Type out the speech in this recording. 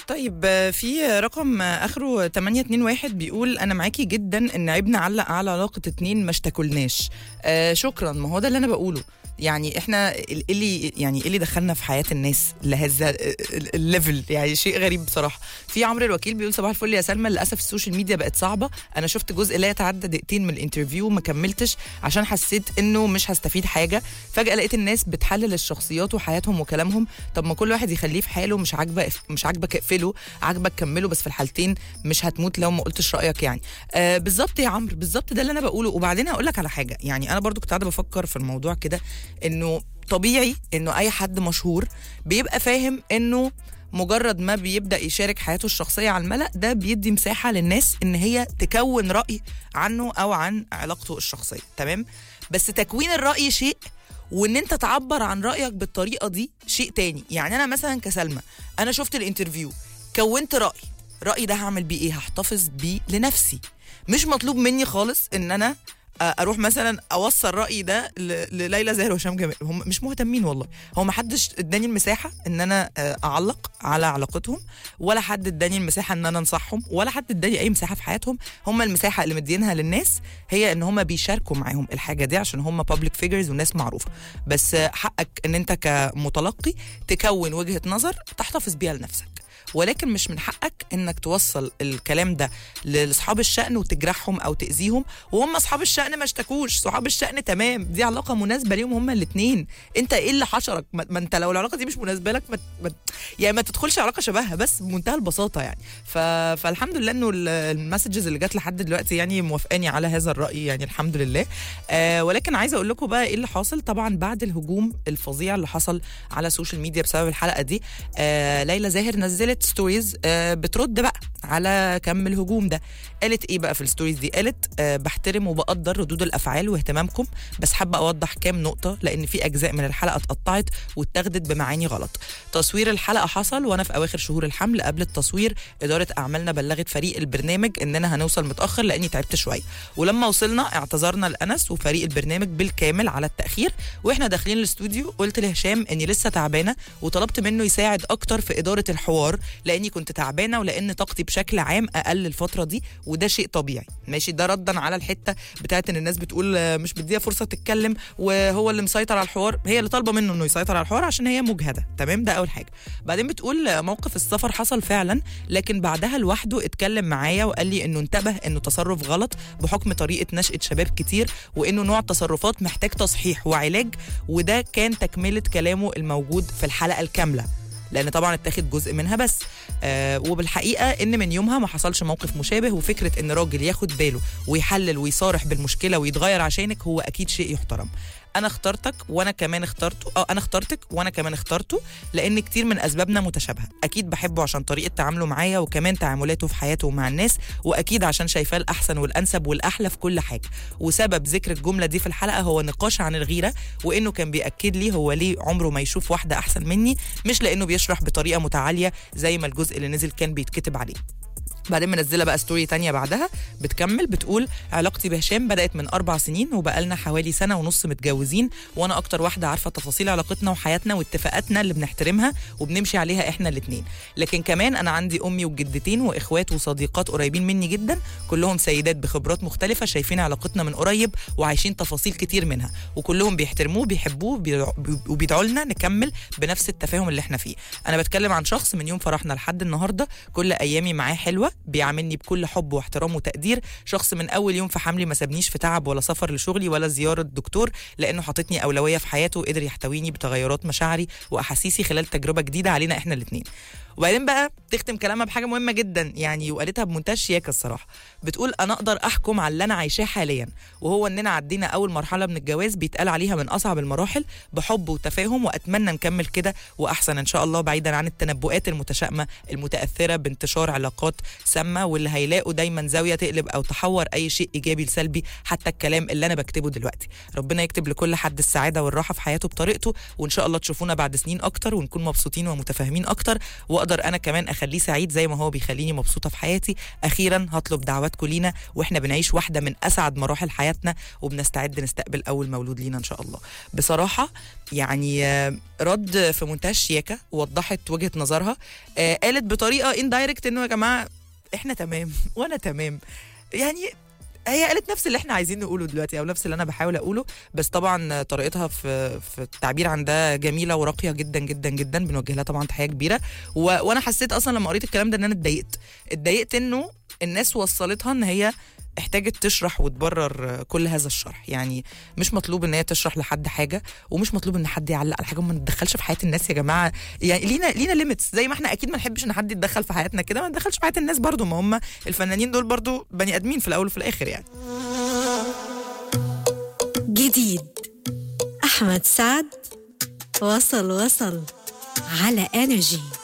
طيب آه، في رقم آه، اخره 821 بيقول انا معاكي جدا ان عيب نعلق على علاقه اتنين ما اشتكولناش آه شكرا ما هو ده اللي انا بقوله يعني احنا ال- اللي يعني إيه اللي دخلنا في حياه الناس لهذا ال- ال- الليفل يعني شيء غريب بصراحه في عمرو الوكيل بيقول صباح الفل يا سلمى للاسف السوشيال ميديا بقت صعبه انا شفت جزء لا يتعدى دقيقتين من الانترفيو ما كملتش عشان حسيت انه مش هستفيد حاجه فجاه لقيت الناس بتحلل الشخصيات وحياتهم وكلامهم طب ما كل واحد يخليه في حاله مش عاجبه مش عاجبك اقفله عاجبك كمله بس في الحالتين مش هتموت لو ما قلتش رايك يعني آه بالظبط يا عمرو بالظبط ده اللي انا بقوله وبعدين هقول لك على حاجه يعني انا برضو كنت قاعده بفكر في الموضوع كده انه طبيعي انه اي حد مشهور بيبقى فاهم انه مجرد ما بيبدا يشارك حياته الشخصيه على الملا ده بيدي مساحه للناس ان هي تكون راي عنه او عن علاقته الشخصيه تمام بس تكوين الراي شيء وان انت تعبر عن رايك بالطريقه دي شيء تاني يعني انا مثلا كسلمى انا شفت الانترفيو كونت راي رايي ده هعمل بيه ايه هحتفظ بيه لنفسي مش مطلوب مني خالص ان انا آه، اروح مثلا اوصل رايي ده ل- لليلى زاهر وهشام جمال هم مش مهتمين والله هو ما حدش اداني المساحه ان انا آه، اعلق على علاقتهم ولا حد اداني المساحه ان انا انصحهم ولا حد اداني اي مساحه في حياتهم هم المساحه اللي مدينها للناس هي ان هم بيشاركوا معاهم الحاجه دي عشان هم بابليك فيجرز وناس معروفه بس آه، حقك ان انت كمتلقي تكون وجهه نظر تحتفظ بيها لنفسك ولكن مش من حقك انك توصل الكلام ده لاصحاب الشأن وتجرحهم او تاذيهم وهم اصحاب الشأن ما اشتكوش صحاب الشأن تمام دي علاقه مناسبه ليهم هما الاثنين انت ايه اللي حشرك ما, ما انت لو العلاقه دي مش مناسبه لك ما, ما يعني ما تدخلش علاقه شبهها بس بمنتهى البساطه يعني ف... فالحمد لله انه ال- المسجز اللي جت لحد دلوقتي يعني موافقاني على هذا الراي يعني الحمد لله آه ولكن عايزه اقول لكم بقى ايه اللي حاصل طبعا بعد الهجوم الفظيع اللي حصل على السوشيال ميديا بسبب الحلقه دي آه ليلى زاهر نزلت ستوريز آه بترد بقى على كم الهجوم ده قالت ايه بقى في الستوريز دي قالت آه بحترم وبقدر ردود الافعال واهتمامكم بس حابه اوضح كام نقطه لان في اجزاء من الحلقه اتقطعت واتاخدت بمعاني غلط تصوير الحلقه حصل وانا في اواخر شهور الحمل قبل التصوير اداره اعمالنا بلغت فريق البرنامج اننا هنوصل متاخر لاني تعبت شويه ولما وصلنا اعتذرنا لانس وفريق البرنامج بالكامل على التاخير واحنا داخلين الاستوديو قلت لهشام اني لسه تعبانه وطلبت منه يساعد اكتر في اداره الحوار لاني كنت تعبانه ولان طاقتي بشكل عام اقل الفتره دي وده شيء طبيعي ماشي ده ردا على الحته بتاعت ان الناس بتقول آه، مش مديها فرصه تتكلم وهو اللي مسيطر على الحوار هي اللي طالبه منه انه يسيطر على الحوار عشان هي مجهده تمام ده اول حاجه بعدين بتقول آه، موقف السفر حصل فعلا لكن بعدها لوحده اتكلم معايا وقال لي انه انتبه انه تصرف غلط بحكم طريقه نشاه شباب كتير وانه نوع تصرفات محتاج تصحيح وعلاج وده كان تكمله كلامه الموجود في الحلقه الكامله لان طبعا اتاخد جزء منها بس آه وبالحقيقه ان من يومها ما حصلش موقف مشابه وفكره ان راجل ياخد باله ويحلل ويصارح بالمشكله ويتغير عشانك هو اكيد شيء يحترم انا اخترتك وانا كمان اخترته اه انا اخترتك وانا كمان اخترته لان كتير من اسبابنا متشابهه اكيد بحبه عشان طريقه تعامله معايا وكمان تعاملاته في حياته ومع الناس واكيد عشان شايفاه الاحسن والانسب والاحلى في كل حاجه وسبب ذكر الجمله دي في الحلقه هو نقاش عن الغيره وانه كان بياكد لي هو ليه عمره ما يشوف واحده احسن مني مش لانه بيشرح بطريقه متعاليه زي ما الجزء اللي نزل كان بيتكتب عليه بعدين منزله بقى ستوري تانية بعدها بتكمل بتقول علاقتي بهشام بدات من اربع سنين وبقالنا حوالي سنه ونص متجوزين وانا اكتر واحده عارفه تفاصيل علاقتنا وحياتنا واتفاقاتنا اللي بنحترمها وبنمشي عليها احنا الاثنين لكن كمان انا عندي امي وجدتين واخوات وصديقات قريبين مني جدا كلهم سيدات بخبرات مختلفه شايفين علاقتنا من قريب وعايشين تفاصيل كتير منها وكلهم بيحترموه بيحبوه بيدعوا- وبيدعوا لنا نكمل بنفس التفاهم اللي احنا فيه انا بتكلم عن شخص من يوم فرحنا لحد النهارده كل ايامي معاه حلوه بيعاملني بكل حب واحترام وتقدير شخص من اول يوم في حملي ما سابنيش في تعب ولا سفر لشغلي ولا زياره دكتور لانه حاططني اولويه في حياته وقدر يحتويني بتغيرات مشاعري واحاسيسي خلال تجربه جديده علينا احنا الاثنين وبعدين بقى تختم كلامها بحاجه مهمه جدا يعني وقالتها بمنتهى الشياكه الصراحه بتقول انا اقدر احكم على اللي انا عايشاه حاليا وهو اننا عدينا اول مرحله من الجواز بيتقال عليها من اصعب المراحل بحب وتفاهم واتمنى نكمل كده واحسن ان شاء الله بعيدا عن التنبؤات المتشائمه المتاثره بانتشار علاقات سامه واللي هيلاقوا دايما زاويه تقلب او تحور اي شيء ايجابي لسلبي حتى الكلام اللي انا بكتبه دلوقتي ربنا يكتب لكل حد السعاده والراحه في حياته بطريقته وان شاء الله تشوفونا بعد سنين اكتر ونكون مبسوطين ومتفاهمين اكتر واقدر انا كمان اخليه سعيد زي ما هو بيخليني مبسوطه في حياتي اخيرا هطلب دعواتكم لينا واحنا بنعيش واحده من اسعد مراحل حياتنا وبنستعد نستقبل اول مولود لينا ان شاء الله بصراحه يعني آه، رد في منتهى الشياكه وضحت وجهه نظرها آه، قالت بطريقه اندايركت انه يا جماعه احنا تمام وانا تمام يعني هي قالت نفس اللي احنا عايزين نقوله دلوقتي او نفس اللي انا بحاول اقوله بس طبعا طريقتها في في التعبير عن ده جميله وراقيه جدا جدا جدا بنوجه لها طبعا تحيه كبيره و... وانا حسيت اصلا لما قريت الكلام ده ان انا اتضايقت اتضايقت انه الناس وصلتها ان هي احتاجت تشرح وتبرر كل هذا الشرح يعني مش مطلوب ان هي تشرح لحد حاجه ومش مطلوب ان حد يعلق على حاجه وما نتدخلش في حياه الناس يا جماعه يعني لينا لينا ليميتس زي ما احنا اكيد ما نحبش ان حد يتدخل في حياتنا كده ما ندخلش في حياه الناس برضو ما هم الفنانين دول برضو بني ادمين في الاول وفي الاخر يعني جديد أحمد سعد وصل وصل على انرجي